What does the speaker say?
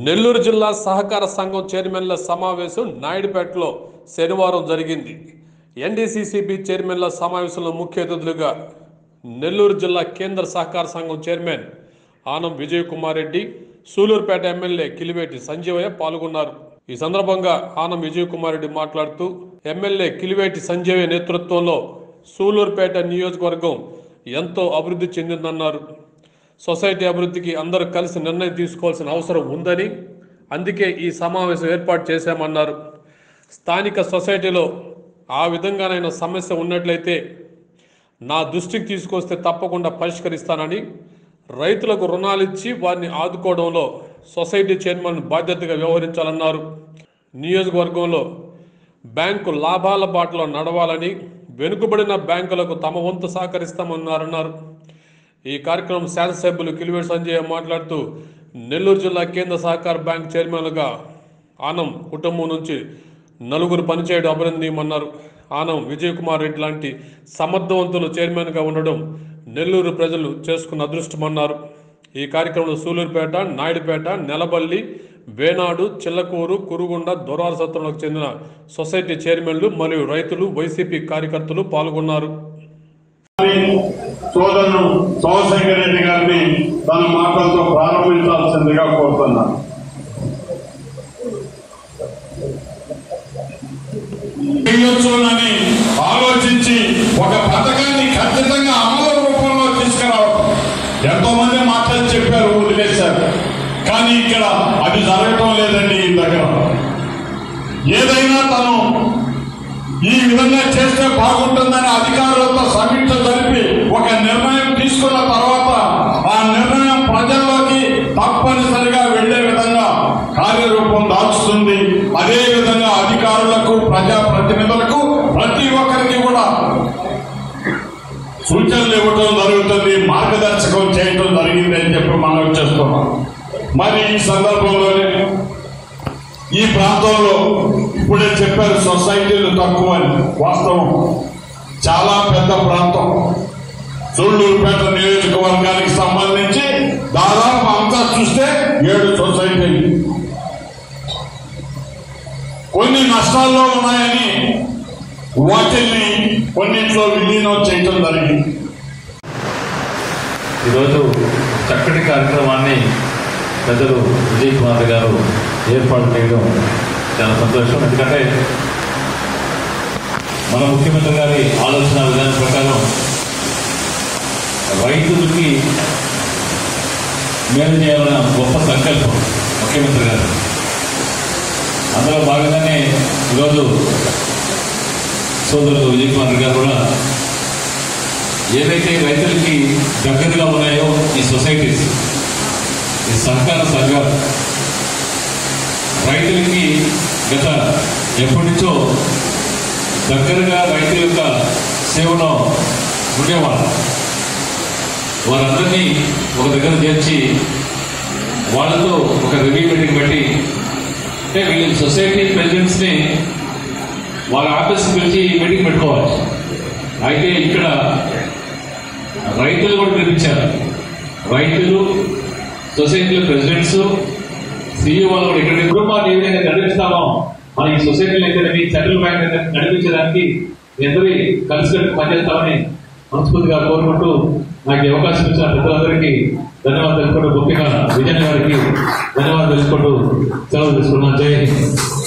నెల్లూరు జిల్లా సహకార సంఘం చైర్మన్ల సమావేశం నాయుడుపేటలో శనివారం జరిగింది ఎన్డీసీసీబీ చైర్మన్ల సమావేశంలో ముఖ్య అతిథులుగా నెల్లూరు జిల్లా కేంద్ర సహకార సంఘం చైర్మన్ ఆనం విజయ్ కుమార్ రెడ్డి సూలూరుపేట ఎమ్మెల్యే కిలివేటి సంజీవయ్య పాల్గొన్నారు ఈ సందర్భంగా ఆనం విజయ్ కుమార్ రెడ్డి మాట్లాడుతూ ఎమ్మెల్యే కిలివేటి సంజీవయ్య నేతృత్వంలో సూలూరుపేట నియోజకవర్గం ఎంతో అభివృద్ధి చెందిందన్నారు సొసైటీ అభివృద్ధికి అందరూ కలిసి నిర్ణయం తీసుకోవాల్సిన అవసరం ఉందని అందుకే ఈ సమావేశం ఏర్పాటు చేశామన్నారు స్థానిక సొసైటీలో ఆ విధంగానైనా సమస్య ఉన్నట్లయితే నా దృష్టికి తీసుకొస్తే తప్పకుండా పరిష్కరిస్తానని రైతులకు రుణాలు ఇచ్చి వారిని ఆదుకోవడంలో సొసైటీ చైర్మన్ బాధ్యతగా వ్యవహరించాలన్నారు నియోజకవర్గంలో బ్యాంకు లాభాల బాటలో నడవాలని వెనుకబడిన బ్యాంకులకు తమ వంతు సహకరిస్తామన్నారన్నారు ఈ కార్యక్రమం శాసనసభ్యులు కిలివేటి సంజయ్ మాట్లాడుతూ నెల్లూరు జిల్లా కేంద్ర సహకార బ్యాంక్ చైర్మన్గా ఆనం కుటుంబం నుంచి నలుగురు పనిచేయడం అభినందనీయమన్నారు ఆనం విజయ్ కుమార్ రెడ్డి లాంటి సమర్థవంతులు చైర్మన్గా ఉండడం నెల్లూరు ప్రజలు చేసుకున్న అదృష్టమన్నారు ఈ కార్యక్రమంలో సూలూరుపేట నాయుడుపేట నెలబల్లి వేనాడు చిల్లకూరు కురుగుండ దొరార సత్రంలోకి చెందిన సొసైటీ చైర్మన్లు మరియు రైతులు వైసీపీ కార్యకర్తలు పాల్గొన్నారు సోదరుడు సోమశేఖర్ రెడ్డి గారిని తన మాటలతో ప్రారంభించాల్సిందిగా కోరుతున్నాను చేయొచ్చునని ఆలోచించి ఒక పథకాన్ని ఖచ్చితంగా అమలు రూపంలో తీసుకురావడం ఎంతో మంది మాటలు చెప్పారు వదిలేశారు కానీ ఇక్కడ అది జరగటం లేదండి ఈ దగ్గర ఏదైనా తను ఈ విధంగా చేస్తే బాగుంటుందని అధికారులతో సమీక్ష జరిపి ఒక నిర్ణయం తీసుకున్న తర్వాత ఆ నిర్ణయం ప్రజల్లోకి తప్పనిసరిగా వెళ్లే విధంగా కార్యరూపం దాల్చుతుంది అదే విధంగా అధికారులకు ప్రజా ప్రతినిధులకు ప్రతి ఒక్కరికి కూడా సూచనలు ఇవ్వటం జరుగుతుంది మార్గదర్శకం చేయటం జరిగింది అని చెప్పి మనం చేస్తున్నాం మరి ఈ సందర్భంలోనే ఈ ప్రాంతంలో ఇప్పుడే చెప్పారు సొసైటీలు తక్కువ అని వాస్తవం చాలా పెద్ద ప్రాంతం సూళ్లూరుపేట నియోజకవర్గానికి సంబంధించి దాదాపు అంతా చూస్తే ఏడు సొసైటీలు కొన్ని నష్టాల్లో ఉన్నాయని వాటిల్ని కొన్నింట్లో విలీనం చేయటం జరిగింది ఈరోజు చక్కటి కార్యక్రమాన్ని పెద్దలు విజయ్ కుమార్ గారు ఏర్పాటు చేయడం చాలా సంతోషం ఎందుకంటే మన ముఖ్యమంత్రి గారి ఆలోచన విధానం ప్రకారం రైతులకి మేలు చేయాలన్న గొప్ప సంకల్పం ముఖ్యమంత్రి గారు అందులో భాగంగానే ఈరోజు సోదరులు విజయ్ కుమార్ గారు కూడా ఏవైతే రైతులకి దగ్గరగా ఉన్నాయో ఈ సొసైటీస్ ఈ సహకార సంఘాలు రైతులకి గత ఎప్పటి నుంచో దగ్గరగా రైతుల యొక్క సేవలో ఉండేవాళ్ళు వారందరినీ ఒక దగ్గర చేర్చి వాళ్ళతో ఒక రివ్యూ మీటింగ్ పెట్టి అంటే వీళ్ళ సొసైటీ ప్రెసిడెంట్స్ని వాళ్ళ ఆఫీస్కి పిలిచి మీటింగ్ పెట్టుకోవాలి అయితే ఇక్కడ రైతులు కూడా పిలిపించారు రైతులు సొసైటీల ప్రెసిడెంట్స్ సీఈఓ వాళ్ళు కూడా ఇక్కడ కుటుంబాన్ని ఏ విధంగా నడిపిస్తామో మన ఈ సొసైటీలో అయితే మీ సెంట్రల్ బ్యాంక్ నడిపించడానికి మీ అందరి కలిసి పనిచేస్తామని మనస్ఫూర్తిగా కోరుకుంటూ నాకు ఈ అవకాశం ఇచ్చిన పెద్దలందరికీ ధన్యవాదాలు తెలుపుకుంటూ ముఖ్యంగా విజయన్ గారికి ధన్యవాదాలు తెలుపుకుంటూ సెలవు తీసుకున్నాను జై హింద్